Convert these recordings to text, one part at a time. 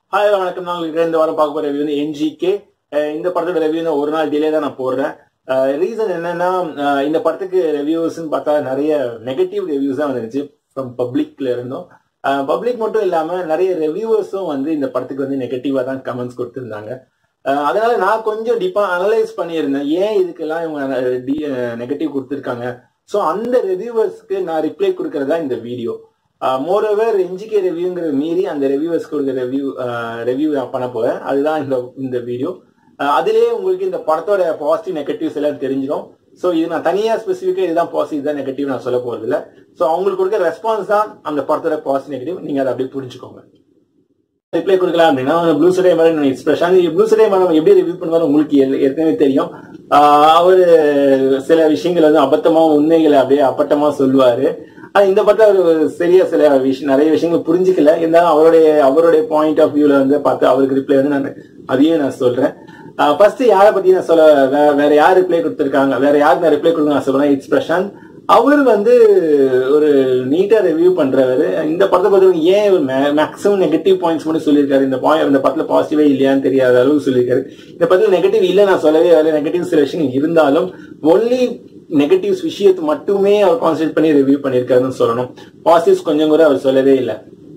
Hi வணக்கம் நான் உங்களுக்கு இந்த வாரம் பார்க்க போற ரிவ்யூ வந்து என்ஜிகே இந்த படத்தோட ரிவ்யூ நான் ஒரு நாள் டிலே தான் நான் போடுறேன் ரீசன் என்னன்னா அஹ் இந்த படத்துக்கு ரிவ்யூஸ்ன்னு பார்த்தா நிறைய நெகட்டிவ் ரிவ்யூஸ் தான் வந்துருச்சு ஃப்ரம் பப்ளிக்ல இருந்தும் பப்ளிக் மட்டும் இல்லாம நிறைய ரிவ்யூவர்ஸும் வந்து இந்த படத்துக்கு வந்து நெகட்டிவா தான் கமெண்ட்ஸ் கொடுத்துருந்தாங்க அஹ் அதனால நான் கொஞ்சம் டீப்பா அனலைஸ் பண்ணியிருந்தேன் ஏன் இதுக்கெல்லாம் இவங்க நெகட்டிவ் கொடுத்துருக்காங்க ஸோ அந்த ரிவ்யூவர்ஸ்க்கு நான் ரிப்ளை கொடுக்கறதா இந்த வீடியோ மோரோவர் என்ஜிகே ரிவ்யூங்கிறத மீறி அந்த ரிவ்யூவர்ஸ் கொடுக்குற ரிவ்யூ ரிவ்யூ நான் பண்ண போறேன் அதுதான் இந்த இந்த வீடியோ அதுலேயே உங்களுக்கு இந்த படத்தோட பாசிட்டிவ் நெகட்டிவ்ஸ் எல்லாம் தெரிஞ்சிடும் ஸோ இது நான் தனியாக ஸ்பெசிஃபிக்காக இதுதான் பாசிட்டிவ் தான் நெகட்டிவ் நான் சொல்ல போறது இல்லை ஸோ அவங்களுக்கு கொடுக்குற ரெஸ்பான்ஸ் தான் அந்த படத்தோட பாசிட்டிவ் நெகட்டிவ் நீங்கள் அதை அப்படியே புரிஞ்சுக்கோங்க ரிப்ளை கொடுக்கலாம் அப்படின்னா blue Sattai madam expression blue Sattai madam எப்படி ரிவ்யூ பண்ணுவாரு உங்களுக்கு ஏ- ஏற்கனவே தெரியும் அவர் சில விஷயங்கள் வந்து அபத்தமா உண்மைகளை அப்படியே அப்பட்டமா சொல்லுவாரு ஆனா இந்த படத்துல அவர் சரியா சில விஷயம் நிறைய விஷயங்கள் புரிஞ்சுக்கல இருந்தாலும் அவருடைய அவருடைய பாயிண்ட் ஆஃப் வியூல வந்து பார்த்து அவருக்கு ரிப்ளை வந்து நான் அதையும் நான் சொல்றேன் ஃபர்ஸ்ட் யாரை பத்தி நான் சொல்ல வே- வேற யார் ரிப்ளை கொடுத்திருக்காங்க வேற யாருக்கு நான் ரிப்ளை கொடுக்க நான் சொல்றேன் இட்ஸ் பிரசாந்த் அவர் வந்து ஒரு நீட்டா ரிவ்யூ பண்றவர் இந்த படத்தை பொறுத்தவரைக்கும் ஏன் மேக்ஸிமம் நெகட்டிவ் பாயிண்ட்ஸ் மட்டும் சொல்லியிருக்காரு இந்த பாயிண்ட் இந்த படத்துல பாசிட்டிவே இல்லையான்னு தெரியாத அளவுக்கு சொல்லியிருக்காரு இந்த படத்துல நெகட்டிவ் இல்லை நான் சொல்லவே இல்லை நெகட்டிவ் சில விஷயங்கள் இருந்தாலும் ஒன்லி நெகட்டிவ்ஸ் விஷயத்தை மட்டுமே அவர் கான்சென்ட்ரேட் பண்ணி ரிவ்யூ பண்ணியிருக்காருன்னு சொல்லணும் பாசிட்டிவ்ஸ் கொஞ்சம் கூட அவர் சொல்லவே இல்லை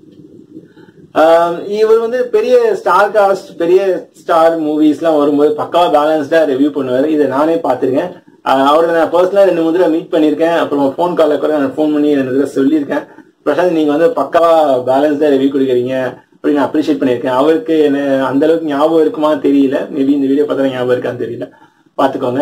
ஆஹ் இவர் வந்து பெரிய ஸ்டார் காஸ்ட் பெரிய ஸ்டார் மூவிஸ்லாம் வரும்போது பக்காவா பேலன்ஸ்டா ரிவ்யூ பண்ணுவார் இதை நானே பார்த்திருக்கேன் ஆஹ் அவரை நான் பர்சனலா ரெண்டு மூணு தடவை மீட் பண்ணியிருக்கேன் அப்புறம் ஃபோன் காலில் கூட நான் ஃபோன் பண்ணி ரெண்டு தடவை சொல்லியிருக்கேன் பிரசாந்த் நீங்க வந்து பக்காவா பேலன்ஸ்டா ரிவ்யூ கொடுக்குறீங்க அப்படின்னு நான் அப்ரிஷியேட் பண்ணியிருக்கேன் அவருக்கு என்ன அந்த அளவுக்கு ஞாபகம் இருக்குமா தெரியல மேபி இந்த வீடியோ பார்த்தா ஞாபகம் இருக்கான்னு தெரியல பார்த்துக்கோங்க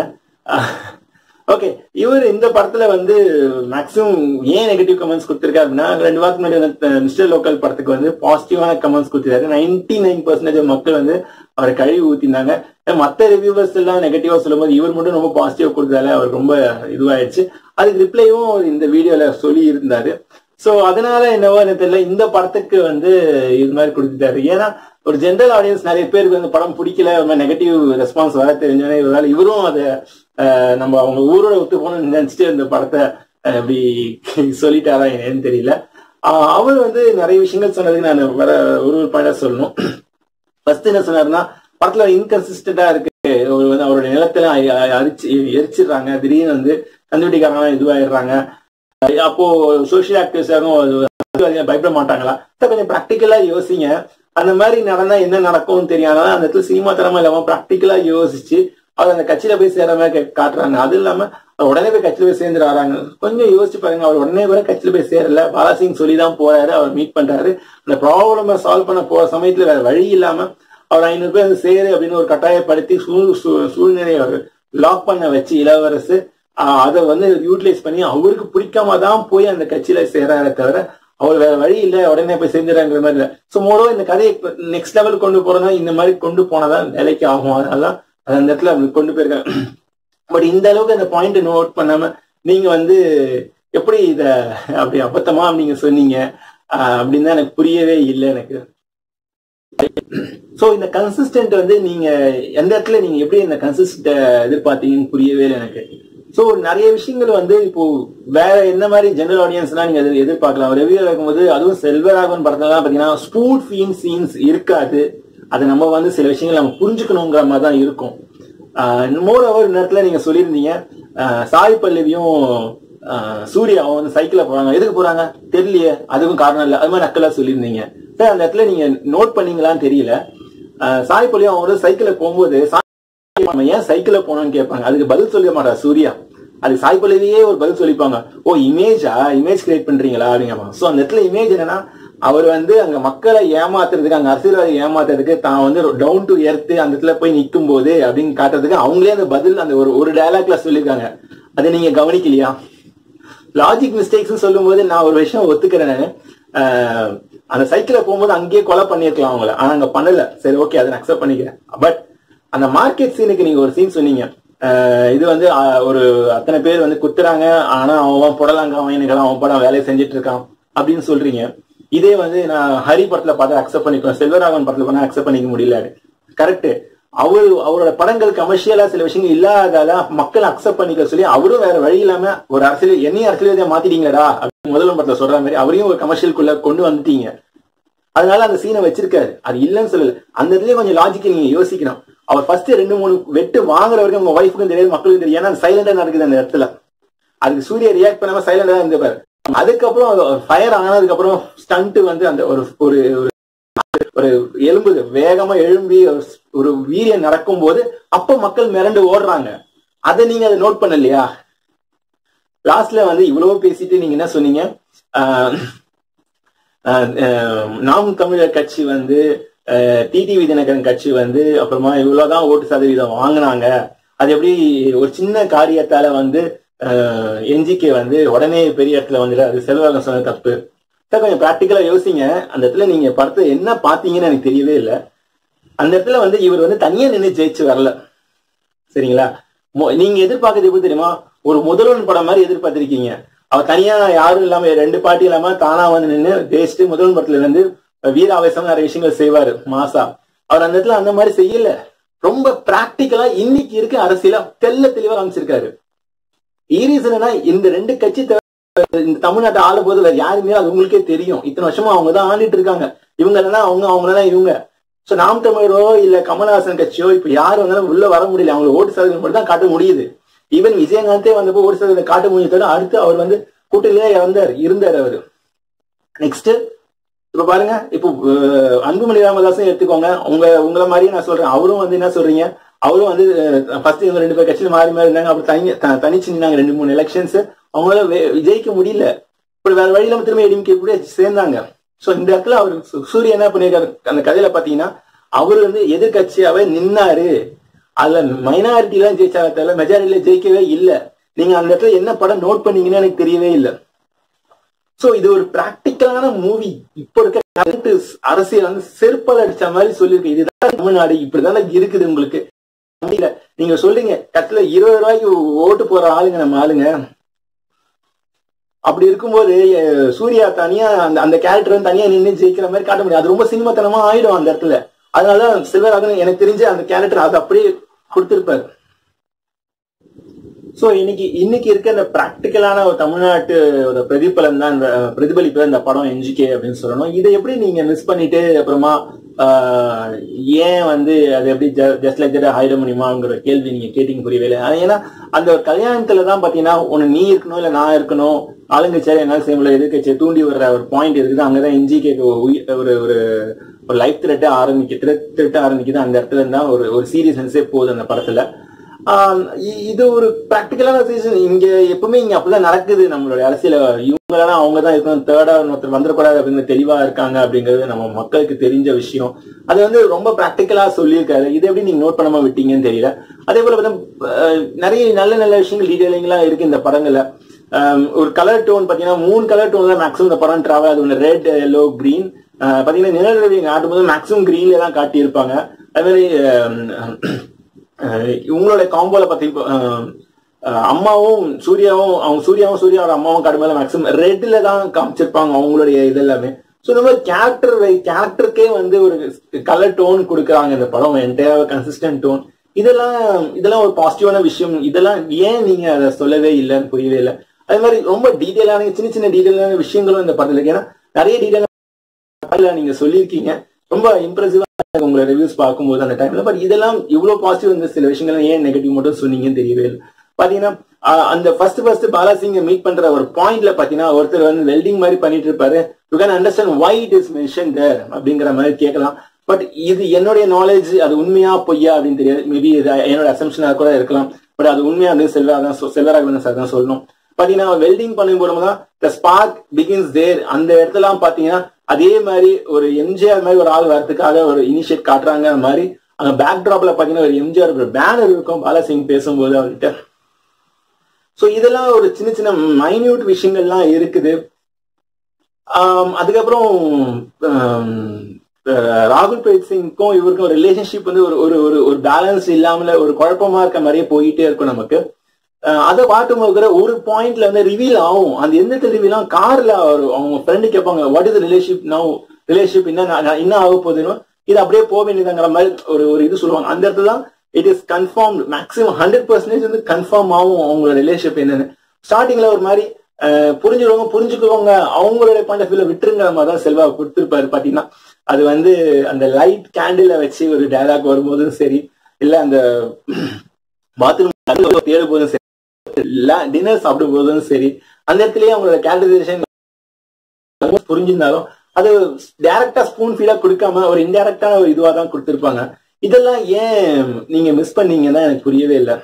ஓகே இவர் இந்த படத்துல வந்து மேக்ஸிமம் ஏன் நெகட்டிவ் கமெண்ட்ஸ் கொடுத்திருக்காரு அப்படின்னா ரெண்டு வாரத்துக்கு முன்னாடி வந்து மிஸ்டர் லோக்கல் படத்துக்கு வந்து பாசிட்டிவான கமெண்ட்ஸ் கொடுத்திருக்காரு நைன்டி நைன் பர்சன்டேஜ் மக்கள் வந்து அவரை கழுவி ஊத்தினாங்க மற்ற ரிவ்யூவர்ஸ் எல்லாம் நெகட்டிவா சொல்லும்போது இவர் மட்டும் ரொம்ப பாசிட்டிவா கொடுத்ததால அவர் ரொம்ப இதுவாயிடுச்சு அதுக்கு ரிப்ளையும் இந்த வீடியோல சொல்லி இருந்தாரு சோ அதனால என்னவோ எனக்கு தெரியல இந்த படத்துக்கு வந்து இது மாதிரி கொடுத்துட்டாரு ஏன்னா ஒரு ஜென்ரல் ஆடியன்ஸ் நிறைய பேருக்கு வந்து படம் பிடிக்கல ஒரு மாதிரி நெகட்டிவ் ரெஸ்பான்ஸ் வர தெரிஞ்சோன்னே இவரால் இவரும் அதை அஹ், நம்ம அவங்க ஊரோட ஒத்து போகணும்னு நினைச்சிட்டு இந்த படத்தை அஹ், இப்படி சொல்லிட்டாரா என்னன்னு தெரியல ஆஹ், அவர் வந்து நிறைய விஷயங்கள் சொன்னதுக்கு நான் வர ஒரு ஒரு பாயிண்டா சொல்லணும் ஃபர்ஸ்ட் என்ன சொன்னாருன்னா படத்துல இன்கன்சிஸ்டண்டா இருக்கு ஒரு வந்து அவருடைய நிலத்துல அ- அ- அரிச்சு எரிச்சிடுறாங்க திடீர்னு வந்து கண்டுபிடிக்காரங்க இதுவாயிடுறாங்க அப்போ சோசியல் ஆக்டிவிஸ்டாகவும் பயப்பட மாட்டாங்களா அதான் கொஞ்சம் ப்ராக்டிக்கலா யோசிங்க அந்த மாதிரி நடந்தா என்ன நடக்கும்னு தெரியாத அந்த இடத்துல சினிமா தரமா இல்லாம ப்ராக்டிக்கலா யோசிச்சு அவர் அந்த கட்சியில போய் சேர மாதிரி கா- காட்டுறாங்க அது இல்லாம அவர் உடனே போய் கட்சியில போய் சேர்ந்து வராங்க கொஞ்சம் யோசிச்சு பாருங்க அவர் உடனே கூட கட்சியில போய் சேரல பாலாசிங் சொல்லி தான் போறாரு அவர் மீட் பண்றாரு அந்த ப்ராப்ளம சால்வ் பண்ண போற சமயத்துல வேற வழி இல்லாம அவர் ஐநூறு பேர் சேரு அப்படின்னு ஒரு கட்டாயப்படுத்தி சூழ் சூ- சூழ்நிலையை அவர் லாக் பண்ண வச்சு இளவரசு ஆஹ் அதை வந்து யூட்டிலைஸ் பண்ணி அவருக்கு பிடிக்காம தான் போய் அந்த கட்சியில சேராரே தவிர அவர் வேற வழி இல்ல உடனே போய் செஞ்சுறாங்கிற மாதிரி இல்ல சோ மோரோ இந்த கதையை நெக்ஸ்ட் லெவல் கொண்டு போறதா இந்த மாதிரி கொண்டு போனாதான் வேலைக்கு ஆகும் அதனால அது அந்த இடத்துல அப்படி கொண்டு போயிருக்காங்க பட் இந்த அளவுக்கு அந்த பாயிண்ட் நோட் பண்ணாம நீங்க வந்து எப்படி இத அப்படி அபத்தமா நீங்க சொன்னீங்க ஆஹ் அப்படின்னு தான் எனக்கு புரியவே இல்லை எனக்கு சோ இந்த கன்சிஸ்டன்ட் வந்து நீங்க எந்த இடத்துல நீங்க எப்படி இந்த கன்சிஸ்டன்ட் எதிர்பார்த்தீங்கன்னு புரியவே இல்லை எனக்கு சோ நிறைய விஷயங்கள் வந்து இப்போ வேற என்ன மாதிரி ஜெனரல் ஆடியன்ஸ்லாம் நீங்க எதிர்- எதிர்பார்க்கலாம் ரிவ்யூ இருக்கும்போது அதுவும் செல்வராகவன் படத்துல பாத்தீங்கன்னா ஸ்பூட் ஃபீன் சீன்ஸ் இருக்காது அதை நம்ம வந்து சில விஷயங்கள் நம்ம புரிஞ்சுக்கணுங்கிற மாதிரி தான் இருக்கும் மோர் ஓவர் இந்த இடத்துல நீங்க சொல்லியிருந்தீங்க ஆஹ் சாய் பல்லவியும் ஆஹ் சூர்யாவும் வந்து சைக்கிள்ல போறாங்க எதுக்கு போறாங்க தெரியலையே அதுக்கும் காரணம் இல்லை அது மாதிரி நக்கலா சொல்லியிருந்தீங்க சார் அந்த இடத்துல நீங்க நோட் பண்ணீங்களான்னு தெரியல ஆஹ் சாய் பல்லவி அவங்க வந்து சைக்கிள்ல போகும்போது சாய் நம்ம ஏன் சைக்கிள்ல போனோம்னு கேட்பாங்க அதுக்கு பதில் சொல்ல மாட்டா சூர்யா அது சாய் பல்லவியே ஒரு பதில் சொல்லிப்பாங்க ஓ இமேஜா இமேஜ் கிரியேட் பண்றீங்களா அப்படிங்க சோ அந்த இடத்துல இமேஜ் என்னன்னா அவர் வந்து அங்க மக்களை ஏமாத்துறதுக்கு அங்க அரசியல்வாதி ஏமாத்துறதுக்கு தான் வந்து டவுன் டு எர்த் அந்த இடத்துல போய் நிற்கும் போது அப்படின்னு காட்டுறதுக்கு அவங்களே அந்த பதில் அந்த ஒரு ஒரு டயலாக்ல சொல்லியிருக்காங்க அதை நீங்க கவனிக்கலையா லாஜிக் மிஸ்டேக்ஸ் சொல்லும்போது நான் ஒரு விஷயம் ஒத்துக்கிறேன் நானு. ஆஹ் அந்த சைக்கிள்ல போகும்போது அங்கேயே கொலை பண்ணிருக்கலாம் அவங்கள ஆனா அங்க பண்ணல சரி ஓகே அதை அக்செப்ட் பண்ணிக்கிறேன் பட் அந்த மார்க்கெட் சீனுக்கு நீங்க ஒரு சீன் சொன்னீங்க ஆஹ் இது வந்து ஆஹ் ஒரு அத்தனை பேர் வந்து குத்துறாங்க ஆனா அவன் புடலாங்க அவன் எனக்கு அவன் படம் வேலையை செஞ்சுட்டு இருக்கான் அப்படின்னு சொல்றீங்க இதே வந்து நான் ஹரி படத்துல பார்த்து அக்செப்ட் பண்ணிக்குவேன் செல்வராகவன் படத்துல பண்ண அக்செப்ட் பண்ணிக்க முடியல கரெக்ட் அவரு அவரோட படங்கள் கமர்ஷியலா சில விஷயங்கள் இல்லாதால மக்கள் அக்செப்ட் பண்ணிக்க சொல்லி அவரும் வேற வழி இல்லாம ஒரு அரசியல் என்னையும் அரசியல்வாதியா மாத்திட்டீங்கடா அப்படின்னு முதல்வர் படத்துல சொல்ற மாதிரி அவரையும் ஒரு கமர்ஷியலுக்குள்ள கொண்டு வந்துட்டீங்க அதனால அந்த சீனை வச்சிருக்காரு அது இல்லைன்னு சொல்லல அந்த இடத்துல கொஞ்சம் லாஜிக்கல் நீங்க யோசிக்கணும் அவர் ஃபர்ஸ்ட் ரெண்டு மூணு வெட்டு வாங்குற வரைக்கும் உங்க ஒய்ஃபுக்கும் தெரியாது மக்களுக்கும் தெரியும் ஏன்னா சைலண்டா நடக்குது அந்த இடத்துல அதுக்கு சூர்யா ரியாக்ட் பண்ணாம சைலண்டா தான் இருந்திருப்பாரு அதுக்கப்புறம் ஃபயர் ஆனதுக்கு அப்புறம் ஸ்டண்ட் வந்து அந்த ஒரு ஒரு ஒரு எலும்பு வேகமா எழும்பி ஒரு வீரியம் நடக்கும் போது அப்ப மக்கள் மிரண்டு ஓடுறாங்க அதை நீங்க அதை நோட் பண்ணலையா லாஸ்ட்ல வந்து இவ்வளவு பேசிட்டு நீங்க என்ன சொன்னீங்க நாம் தமிழர் கட்சி வந்து டிடிவி தினகரன் கட்சி வந்து அப்புறமா இவ்வளவுதான் ஓட்டு சதவீதம் வாங்கினாங்க அது எப்படி ஒரு சின்ன காரியத்தால வந்து என்ஜிகே வந்து உடனே பெரிய இடத்துல வந்துட்டு அது செல்வாகம் சொன்ன தப்பு கொஞ்சம் ப்ராக்டிக்கலா யோசிங்க அந்த இடத்துல நீங்க படத்தை என்ன பாத்தீங்கன்னு எனக்கு தெரியவே இல்லை அந்த இடத்துல வந்து இவர் வந்து தனியா நின்று ஜெயிச்சு வரல சரிங்களா நீங்க எதிர்பார்க்கறது எப்படி தெரியுமா ஒரு முதல்வன் படம் மாதிரி எதிர்பார்த்திருக்கீங்க அவர் தனியா யாரும் இல்லாம ரெண்டு பாட்டி இல்லாம தானா வந்து நின்று ஜெயிச்சுட்டு முதல்வன் படத்துல இருந்து வீர ஆவேசம் நிறைய விஷயங்கள் செய்வாரு மாசா அவர் அந்த இடத்துல அந்த மாதிரி செய்யல ரொம்ப பிராக்டிக்கலா இன்னைக்கு இருக்க அரசியல தெல்ல தெளிவா காமிச்சிருக்காரு ஈரீசனா இந்த ரெண்டு கட்சி இந்த தமிழ்நாட்டை ஆள போது வேற யாருமே அது உங்களுக்கே தெரியும் இத்தனை வருஷமா அவங்க தான் ஆண்டிட்டு இருக்காங்க இவங்க இல்லைன்னா அவங்க அவங்க இவங்க சோ நாம் தமிழரோ இல்ல கமல்ஹாசன் கட்சியோ இப்ப யாரு வந்தாலும் உள்ள வர முடியல அவங்களுக்கு ஓட்டு சதவீதம் மட்டும் தான் காட்ட முடியுது ஈவன் விஜயகாந்தே வந்தப்போ ஓட்டு சதவீதம் காட்ட முடிஞ்சதோட அடுத்து அவர் வந்து கூட்டணியிலே வந்தார் இருந்தார் அவரு நெக்ஸ்ட் இப்ப பாருங்க இப்போ அன்புமணி ராமதாசும் எடுத்துக்கோங்க உங்க உங்களை மாதிரியே நான் சொல்றேன் அவரும் வந்து என்ன சொல்றீங்க அவரும் வந்து ஃபர்ஸ்ட் இவங்க ரெண்டு பேர் கட்சியில மாறி மாறி இருந்தாங்க அப்புறம் தனி தனிச்சு நின்னாங்க ரெண்டு மூணு எலெக்ஷன்ஸ் அவங்களால ஜெயிக்க முடியல இப்படி வேற வழி இல்லாம திரும்ப எடிஎம்கே கூட சேர்ந்தாங்க சோ இந்த இடத்துல அவர் சூரிய என்ன பண்ணிருக்காரு அந்த கதையில பாத்தீங்கன்னா அவர் வந்து எதிர்கட்சியாவே நின்னாரு அதுல மைனாரிட்டி எல்லாம் ஜெயிச்சாங்க தவிர மெஜாரிட்டில ஜெயிக்கவே இல்லை நீங்க அந்த இடத்துல என்ன படம் நோட் பண்ணீங்கன்னு எனக்கு தெரியவே இல்லை சோ இது ஒரு பிராக்டிக்கலான மூவி இப்ப இருக்க அரசியல் வந்து செருப்பால் அடிச்ச மாதிரி சொல்லியிருக்கு இதுதான் தமிழ்நாடு இப்படிதானே இருக்குது உங்களுக்கு நீங்க சொல்றீங்க கட்டில இருபது ரூபாய்க்கு ஓட்டு போற ஆளுங்க நம்ம ஆளுங்க அப்படி இருக்கும்போது சூர்யா தனியா அந்த அந்த கேரக்டர் வந்து தனியா நின்று ஜெயிக்கிற மாதிரி காட்ட முடியாது அது ரொம்ப சினிமாத்தனமா ஆயிடும் அந்த இடத்துல அதனாலதான் சிவராகவன் எனக்கு தெரிஞ்ச அந்த கேரக்டர் அதை அப்படியே கொடுத்திருப்பாரு சோ இன்னைக்கு இன்னைக்கு இருக்க இந்த பிராக்டிக்கலான ஒரு தமிழ்நாட்டு ஒரு பிரதிபலன் தான் இந்த பிரதிபலிப்பு இந்த படம் என்ஜிகே அப்படின்னு சொல்லணும் இதை எப்படி நீங்க மிஸ் பண்ணிட்டு அப்புறமா ஏன் வந்து அது எப்படி ஜஸ்ட் லைக் தட் ஆயிட முடியுமாங்கிற கேள்வி நீங்க கேட்டீங்க புரியவே இல்லை ஏன்னா அந்த ஒரு கல்யாணத்துல தான் பாத்தீங்கன்னா ஒண்ணு நீ இருக்கணும் இல்ல நான் இருக்கணும் ஆளுங்கட்சியால என்னால செய்ய முடியல எதிர்கட்சியை தூண்டி வர்ற ஒரு பாயிண்ட் இருக்குது அங்கதான் என்ஜிகேக்கு ஒரு ஒரு ஒரு லைஃப் த்ரெட்டை ஆரம்பிக்க த்ரெட் ஆரம்பிக்குது அந்த இடத்துல இருந்தா ஒரு ஒரு சீரியஸ்னஸே போகுது அந்த படத்துல இது ஒரு பிராக்டிக்கலான சீசன் இங்க எப்பவுமே இங்க அப்படிதான் நடக்குது நம்மளுடைய அரசியல இவங்களெல்லாம் அவங்க தான் இருக்கணும் தேர்டா ஒருத்தர் வந்துடக்கூடாது அப்படிங்கிற தெளிவா இருக்காங்க அப்படிங்கிறது நம்ம மக்களுக்கு தெரிஞ்ச விஷயம் அது வந்து ரொம்ப பிராக்டிக்கலா சொல்லியிருக்காரு இது எப்படி நீங்க நோட் பண்ணாம விட்டீங்கன்னு தெரியல அதே போல நிறைய நல்ல நல்ல விஷயங்கள் டீடைலிங்லாம் இருக்கு இந்த படங்கள்ல ஒரு கலர் டோன் பாத்தீங்கன்னா மூணு கலர் டோன் தான் மேக்ஸிமம் இந்த படம் டிராவல் அது ஒன்று ரெட் எல்லோ கிரீன் பாத்தீங்கன்னா நிழல் காட்டும்போது மேக்ஸிமம் கிரீன்ல தான் காட்டியிருப்பாங்க அது மாதிரி இவங்களோட காம்போல பத்தி அம்மாவும் சூர்யாவும் அவங்க சூர்யாவும் சூர்யாவோட அம்மாவும் கடுமையில மேக்ஸிமம் ரெட்ல தான் காமிச்சிருப்பாங்க அவங்களுடைய இது எல்லாமே ஸோ இந்த மாதிரி கேரக்டர் கேரக்டருக்கே வந்து ஒரு கலர் டோன் கொடுக்குறாங்க இந்த படம் என்டையர் கன்சிஸ்டன்ட் டோன் இதெல்லாம் இதெல்லாம் ஒரு பாசிட்டிவான விஷயம் இதெல்லாம் ஏன் நீங்க அதை சொல்லவே இல்லைன்னு புரியவே இல்லை அதே மாதிரி ரொம்ப டீட்டெயிலான சின்ன சின்ன டீட்டெயிலான விஷயங்களும் இந்த படத்துல இருக்கு ஏன்னா நிறைய டீட்டெயில் நீங்க சொல்லியிருக்கீங்க ரொம்ப இம்ப்ரெசிவா உங்களை ரிவ்யூஸ் பார்க்கும்போது அந்த டைம்ல பட் இதெல்லாம் இவ்வளவு பாசிட்டிவ் இந்த சில விஷயங்கள் ஏன் நெகட்டிவ் மட்டும் சொன்னீங்கன்னு தெரியவே இல்லை பாத்தீங்கன்னா அந்த ஃபர்ஸ்ட் ஃபர்ஸ்ட் பாலாசிங்க மீட் பண்ற ஒரு பாயிண்ட்ல பாத்தீங்கன்னா ஒருத்தர் வந்து வெல்டிங் மாதிரி பண்ணிட்டு இருப்பாரு you can understand why it is mention there அப்படிங்கிற மாதிரி கேட்கலாம் பட் இது என்னுடைய நாலேஜ் அது உண்மையா பொய்யா அப்படின்னு தெரியாது மேபி இது என்னோட அசம்ஷனா கூட இருக்கலாம் பட் அது உண்மையா வந்து செல்வா தான் செல்வராகவன் சார் தான் சொல்லணும் பாத்தீங்கன்னா வெல்டிங் பண்ணும்போது தான் த ஸ்பார்க் பிகின்ஸ் தேர் அந்த இடத்துல பாத்தீங்கன்னா அதே மாதிரி ஒரு எம்ஜிஆர் மாதிரி ஒரு ஆள் வரதுக்காக ஒரு இனிஷியேட் காட்டுறாங்க அந்த மாதிரி அங்க பேக் டிராப்ல பாத்தீங்கன்னா ஒரு எம்ஜிஆர் ஒரு பேனர் இருக்கும் பாலாசிங் பேசும்போது அவர்கிட்ட சோ இதெல்லாம் ஒரு சின்ன சின்ன மைன்யூட் விஷயங்கள்லாம் இருக்குது அதுக்கப்புறம் ராகுல் பிரீத் சிங்க்கும் இவருக்கும் ரிலேஷன்ஷிப் வந்து ஒரு ஒரு ஒரு ஒரு பேலன்ஸ் இல்லாமல ஒரு குழப்பமா இருக்க மாதிரியே போயிட்டே இருக்கும் நமக்கு அதை பார்க்கும்போது கூட ஒரு பாயிண்ட்ல வந்து ரிவீல் ஆகும் அந்த எந்த ரிவீல் ஆகும் கார்ல அவங்க ஃப்ரெண்டு கேட்பாங்க what is relationship now relationship என்ன என்ன ஆக போகுதுன்னு இது அப்படியே போக வேண்டியதுங்கிற மாதிரி ஒரு ஒரு இது சொல்லுவாங்க அந்த இடத்துல தான் it is confirm maximum hundred percentage வந்து கன்ஃபார்ம் ஆகும் அவங்களோட ரிலேஷிப் என்னன்னு ஸ்டார்டிங்ல ஒரு மாதிரி அஹ், புரிஞ்சுக்கவங்க புரிஞ்சுக்கோங்க அவங்களுடைய பாயிண்ட் ஆஃப் வியூல விட்டுருங்கிற மாதிரி தான் செல்வா கொடுத்துருப்பாரு பாத்தீங்கன்னா அது வந்து அந்த லைட் கேண்டில வச்சு ஒரு டயலாக் வரும்போதும் சரி இல்ல அந்த பாத்ரூம் தேடும் போதும் சரி டின்னர் சாப்பிடும் போதும் சரி அந்த இடத்துலயே அவங்களோட கேரக்டரைசேஷன் புரிஞ்சிருந்தாலும் அது டைரக்டா ஸ்பூன் ஃபீலா கொடுக்காம ஒரு இன்டைரக்டா ஒரு இதுவா தான் கொடுத்திருப்பாங்க இதெல்லாம் ஏன் நீங்க மிஸ் பண்ணீங்கன்னா எனக்கு புரியவே இல்லை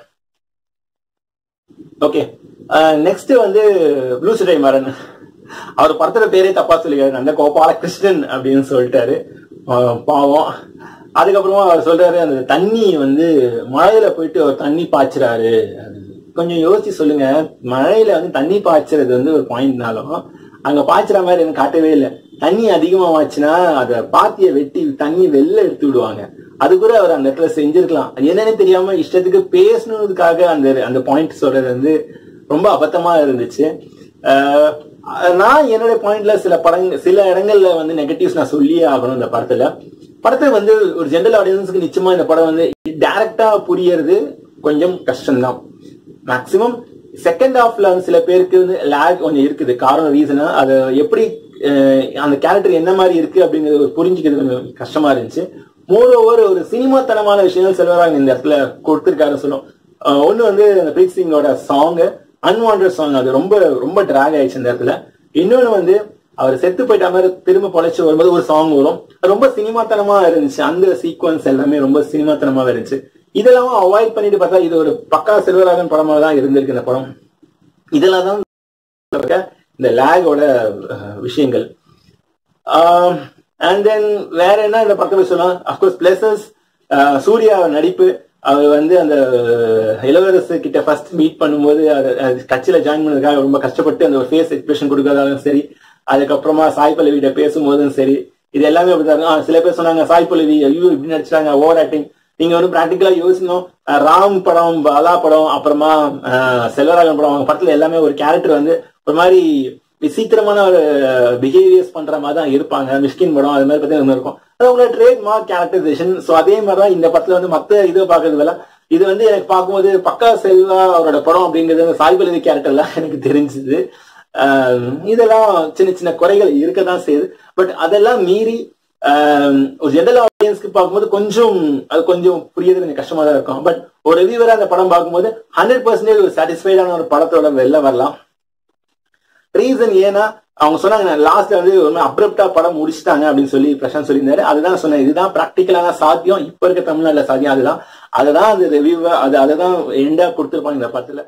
ஓகே நெக்ஸ்ட் வந்து ப்ளூ சிட்டை மாறன் அவர் படத்துல பேரே தப்பா சொல்லிக்காரு அந்த கோபால கிருஷ்ணன் அப்படின்னு சொல்லிட்டாரு ஆஹ் பாவம் அதுக்கப்புறமா அவர் சொல்றாரு அந்த தண்ணி வந்து மழையில போயிட்டு அவர் தண்ணி பாய்ச்சுறாரு அது கொஞ்சம் யோசிச்சு சொல்லுங்க மழையில வந்து தண்ணி பாய்ச்சறது வந்து ஒரு பாயிண்ட்னாலும் அங்க பாய்ச்சுற மாதிரி எனக்கு காட்டவே இல்லை தண்ணி அதிகமாச்சுன்னா அதை பாத்திய வெட்டி தண்ணி வெளில எடுத்து விடுவாங்க அது கூட அவர் அந்த இடத்துல செஞ்சிருக்கலாம் அது என்னன்னு தெரியாம இஷ்டத்துக்கு பேசணுன்றதுக்காக அந்த அந்த பாயிண்ட் சொல்றது வந்து ரொம்ப அபத்தமா இருந்துச்சு ஆஹ் நான் என்னோட பாயிண்ட்ல சில படங்க சில இடங்கள்ல வந்து நெகட்டிவ்ஸ் நான் சொல்லியே ஆகணும் இந்த படத்துல படத்தை வந்து ஒரு ஜென்ரல் ஆடியன்ஸுக்கு நிச்சயமா இந்த படம் வந்து டைரக்டா புரியறது கொஞ்சம் கஷ்டம்தான் மேக்சிமம் செகண்ட் ஹாஃப்ல வந்து சில பேருக்கு வந்து லேக் கொஞ்சம் இருக்குது காரணம் ரீசனா அது எப்படி அஹ், அந்த கேரக்டர் என்ன மாதிரி இருக்கு அப்படிங்கிறது ஒரு புரிஞ்சுக்கிறது கொஞ்சம் கஷ்டமா இருந்துச்சு மோர் ஓவர் ஒரு சினிமாத்தனமான விஷயங்கள் செல்வராங்க இந்த இடத்துல கொடுத்திருக்காருன்னு சொல்லும் அஹ், ஒண்ணு வந்து அந்த பிரீத் சிங்கோட சாங் அன்வான்ட் சாங் அது ரொம்ப ரொம்ப டிராக் ஆயிடுச்சு இந்த இடத்துல இன்னொன்னு வந்து அவர் செத்து போயிட்ட மாதிரி திரும்ப பொழைச்சு வரும்போது ஒரு சாங் வரும் அது ரொம்ப சினிமாத்தனமா இருந்துச்சு அந்த சீக்வன்ஸ் எல்லாமே ரொம்ப சினிமாத்தனமா இருந்துச்சு இதெல்லாம் அவாய்ட் பண்ணிட்டு பார்த்தா இது ஒரு பக்கா செல்வராகன் படமா தான் இருந்திருக்கு இந்த படம் இதெல்லாம் தான் இந்த லேகோட விஷயங்கள் அண்ட் தென் வேற என்ன இந்த படத்தை சொல்லலாம் அப்கோர்ஸ் பிளஸஸ் சூர்யா நடிப்பு அவர் வந்து அந்த இளவரசு கிட்ட ஃபர்ஸ்ட் மீட் பண்ணும்போது அது அது கட்சியில ஜாயின் பண்ணதுக்காக ரொம்ப கஷ்டப்பட்டு அந்த ஒரு ஃபேஸ் எக்ஸ்பிரஷன் கொடுக்கறதாலும் சரி அதுக்கப்புறமா சாய் பல்லவி கிட்ட பேசும்போதும் சரி இது எல்லாமே அப்படிதான் இருக்கும். ஆ, சில பேர் சொன்னாங்க சாய் பல்லவி ஐயோ இப்படி நடிச்சிட்டாங்க ஓவர் ஆக்டிங் நீங்க வந்து பிராக்டிக்கலா யோசிக்கணும் அஹ் ராம் படம் பாலா படம் அப்புறமா அஹ், செல்வராகவன் படம் அவங்க படத்துல எல்லாமே ஒரு கேரக்டர் வந்து ஒரு மாதிரி விசித்திரமான ஒரு பிஹேவியர்ஸ் பண்ற மாதிரி தான் இருப்பாங்க மிஷ்கின் படம் அது மாதிரி பத்தி இருக்கும் அது அவங்களோட ட்ரேட் மார்க் கேரக்டரைசேஷன் ஸோ அதே மாதிரி தான் இந்த படத்துல வந்து மத்த இதை பார்க்கறது வேலை இது வந்து எனக்கு பார்க்கும்போது பக்கா செல்வா அவரோட படம் அப்படிங்கிறது அந்த சாய் பல்லவி கேரக்டர்லாம் எனக்கு தெரிஞ்சுது ஆஹ் இதெல்லாம் சின்ன சின்ன குறைகள் இருக்க தான் செய்யுது பட் அதெல்லாம் மீறி ஆஹ் ஒரு ஜெனரல் ஆடியன்ஸ்க்கு பார்க்கும்போது கொஞ்சம் அது கொஞ்சம் புரியறது கொஞ்சம் கஷ்டமா தான் இருக்கும் பட் ஒரு ரிவியூவரா அந்த படம் பார்க்கும்போது ஹண்ட்ரட் பர்சன்டேஜ் ஒரு சாட்டிஸ்ஃபைடான ஒரு படத்தோட வெளில வரலாம் ரீசன் ஏன்னா அவங்க சொன்னாங்க லாஸ்ட்ல வந்து ஒரு அப்ரப்டா படம் முடிச்சிட்டாங்க அப்படின்னு சொல்லி பிரசாந்த் சொல்லியிருந்தாரு அதுதான் சொன்னேன் இதுதான் பிராக்டிக்கலான சாத்தியம் இப்ப இருக்க தமிழ்நாட்டுல சாத்தியம் அதுதான் அதுதான் அது ரிவ்யூ அது அதை தான் எண்டா கொடுத்துருப்பாங்க இந்த படத்துல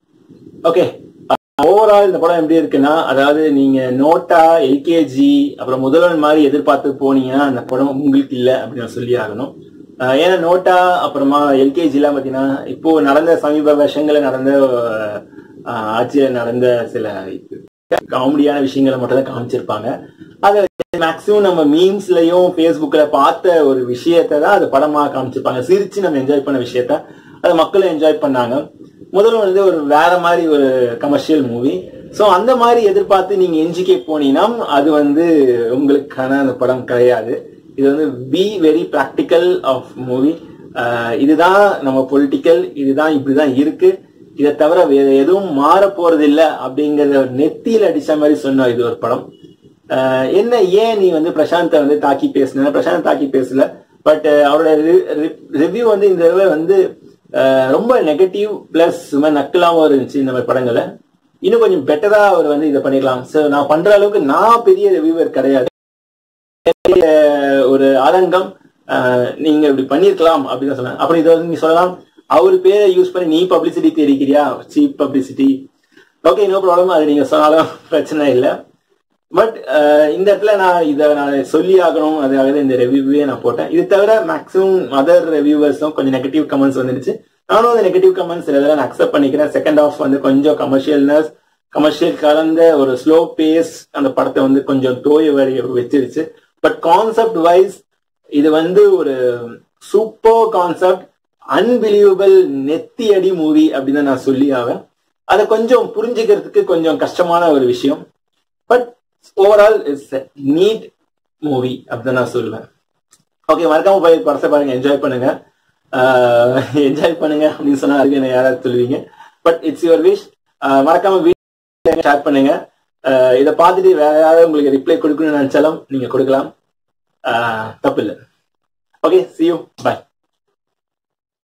ஓகே ஓவரால் இந்த படம் எப்படி இருக்குன்னா அதாவது நீங்க நோட்டா எல்கேஜி அப்புறம் முதல்வன் மாதிரி எதிர்பார்த்து போனீங்கன்னா அந்த படம் உங்களுக்கு இல்லை அப்படின்னு நான் சொல்லி ஆகணும் அஹ் ஏன்னா நோட்டா அப்புறமா எல்கேஜி எல்லாம் பாத்தீங்கன்னா இப்போ நடந்த சமீப வருஷங்கள நடந்த அஹ், ஆட்சியில நடந்த சில காமெடியான விஷயங்களை மட்டும் தான் காமிச்சிருப்பாங்க அது மேக்சிமம் நம்ம மீம்ஸ்லயும் ஃபேஸ்புக்ல பார்த்த ஒரு விஷயத்தை தான் அது படமா காமிச்சிருப்பாங்க சிரிச்சு நம்ம என்ஜாய் பண்ண விஷயத்த அது மக்களும் என்ஜாய் பண்ணாங்க முதல்ல வந்து ஒரு வேற மாதிரி ஒரு கமர்ஷியல் மூவி ஸோ அந்த மாதிரி எதிர்பார்த்து நீங்க என்ஜிகே போனீங்கன்னா அது வந்து உங்களுக்கான அந்த படம் கிடையாது இது வந்து be very practical of movie இதுதான் நம்ம பொலிட்டிக்கல் இதுதான் இப்படிதான் இருக்கு இதை தவிர வேற எதுவும் மாற போறது இல்ல அப்படிங்கறத ஒரு நெத்தியில அடிச்ச மாதிரி சொன்ன இது ஒரு படம் ஆஹ் என்ன ஏன் நீ வந்து பிரசாந்தை வந்து தாக்கி பேசுன பிரசாந்த் தாக்கி பேசல பட் அவரோட ரிவ்யூ வந்து இந்த தடவை வந்து ஆஹ் ரொம்ப நெகட்டிவ் பிளஸ் நக்கலாவும் இருந்துச்சு இந்த மாதிரி படங்களை இன்னும் கொஞ்சம் பெட்டரா அவர் வந்து இதை பண்ணிக்கலாம் ஸோ நான் பண்ற அளவுக்கு நான் பெரிய ரிவ்யூவர் கிடையாது பெரிய ஒரு ஆதங்கம் ஆஹ் நீங்க இப்படி பண்ணிருக்கலாம் அப்படின்னு தான் சொன்னேன் அப்புறம் இதை வந்து நீ சொல்லலாம் அவர் பேரை யூஸ் பண்ணி நீ பப்ளிசிட்டி தெரிவிக்கிறியா cheap publicity okay no problem அது நீங்க சொன்னாலும் பிரச்சனை இல்லை பட் இந்த இடத்துல நான் இதை நான் சொல்லி ஆகணும் அதுக்காக இந்த ரிவ்யூவே நான் போட்டேன் இது தவிர மேக்ஸிமம் அதர் ரிவ்யூவர்ஸும் கொஞ்சம் நெகட்டிவ் கமெண்ட்ஸ் வந்துருச்சு நானும் அந்த நெகட்டிவ் கமெண்ட்ஸ் இதெல்லாம் நான் அக்செப்ட் பண்ணிக்கிறேன் செகண்ட் ஆஃப் வந்து கொஞ்சம் கமர்ஷியல்னஸ் கமர்ஷியல் கலந்த ஒரு ஸ்லோ பேஸ் அந்த படத்தை வந்து கொஞ்சம் தோய வரி வச்சிருச்சு பட் கான்செப்ட் வைஸ் இது வந்து ஒரு சூப்பர் கான்செப்ட் அன்பிலீவபிள் நெத்தி அடி மூவி அப்படின்னு நான் சொல்லி ஆவேன் அதை கொஞ்சம் புரிஞ்சுக்கிறதுக்கு கொஞ்சம் கஷ்டமான ஒரு விஷயம் but overall it's neat movie அப்படின்னு நான் சொல்லுவேன் ஓகே மறக்காம போய் படத்தை பாருங்க என்ஜாய் பண்ணுங்க என்ஜாய் பண்ணுங்க அப்படின்னு சொன்னா அதுக்கு என்ன யாராவது சொல்லுவீங்க பட் இட்ஸ் யுவர் விஷ் மறக்காம ஷேர் பண்ணுங்க அஹ் இதை பார்த்துட்டு வேற யாராவது உங்களுக்கு ரிப்ளை கொடுக்கணும்னு நினைச்சாலும் நீங்க கொடுக்கலாம் தப்பு இல்லை ஓகே சி யூ பாய்